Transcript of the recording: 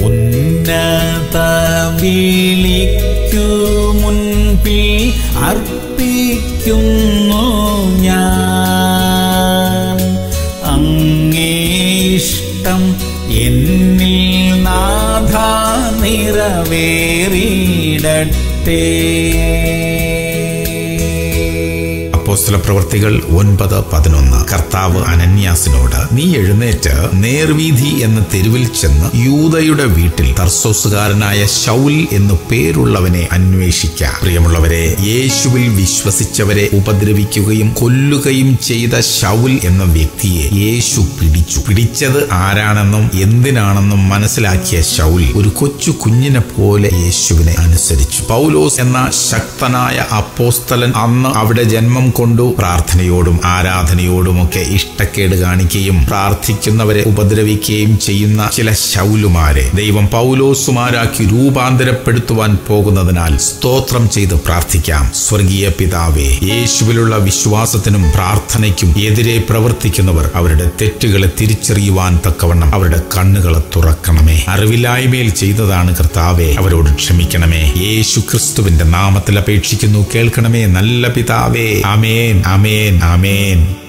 ഉന്നത വിളിക്കു മുൻപിൽ അർപ്പിക്കുന്നു ഞാൻ അങ്ങേ ഇഷ്ടം എന്നിൽ നാഥ നിറവേറിയിടട്ടെ അപ്പോസ്തല പ്രവർത്തികൾ ഒൻപത് പതിനൊന്ന് കർത്താവ് അനന്യാസിനോട് നീ എഴുന്നേറ്റ് നേർവീധി എന്ന തെരുവിൽ ചെന്ന് യൂതയുടെ വീട്ടിൽ തർസോസുകാരനായ ശൗൽ എന്നു പേരുള്ളവനെ അന്വേഷിക്ക പ്രിയമുള്ളവരെ യേശുവിൽ വിശ്വസിച്ചവരെ ഉപദ്രവിക്കുകയും കൊല്ലുകയും ചെയ്ത ശൗൽ എന്ന വ്യക്തിയെ യേശു പിടിച്ചു പിടിച്ചത് ആരാണെന്നും എന്തിനാണെന്നും മനസ്സിലാക്കിയ ശൗൽ ഒരു കൊച്ചു കുഞ്ഞിനെ പോലെ യേശുവിനെ അനുസരിച്ചു പൗലോസ് എന്ന ശക്തനായ അപ്പോസ്തലൻ അന്ന് അവിടെ ജന്മം കൊണ്ടു പ്രാർത്ഥനയോടും ആരാധനയോടുമൊക്കെ ഇഷ്ടക്കേട് കാണിക്കുകയും പ്രാർത്ഥിക്കുന്നവരെ ഉപദ്രവിക്കുകയും ചെയ്യുന്ന ചില ശൗലുമാരെ ദൈവം പൗലോസുമാരാക്കി രൂപാന്തരപ്പെടുത്തുവാൻ പോകുന്നതിനാൽ സ്തോത്രം ചെയ്ത് പ്രാർത്ഥിക്കാം സ്വർഗീയ പിതാവേ യേശുവിലുള്ള വിശ്വാസത്തിനും പ്രാർത്ഥനയ്ക്കും എതിരെ പ്രവർത്തിക്കുന്നവർ അവരുടെ തെറ്റുകളെ തിരിച്ചറിയുവാൻ തക്കവണ്ണം അവരുടെ കണ്ണുകളെ തുറക്കണമേ അറിവില്ലായ്മയിൽ ചെയ്തതാണ് കർത്താവെ അവരോട് ക്ഷമിക്കണമേ യേശു ക്രിസ്തുവിന്റെ നാമത്തിൽ അപേക്ഷിക്കുന്നു കേൾക്കണമേ നല്ല പിതാവേ അമേൻ അമേൻ അമേൻ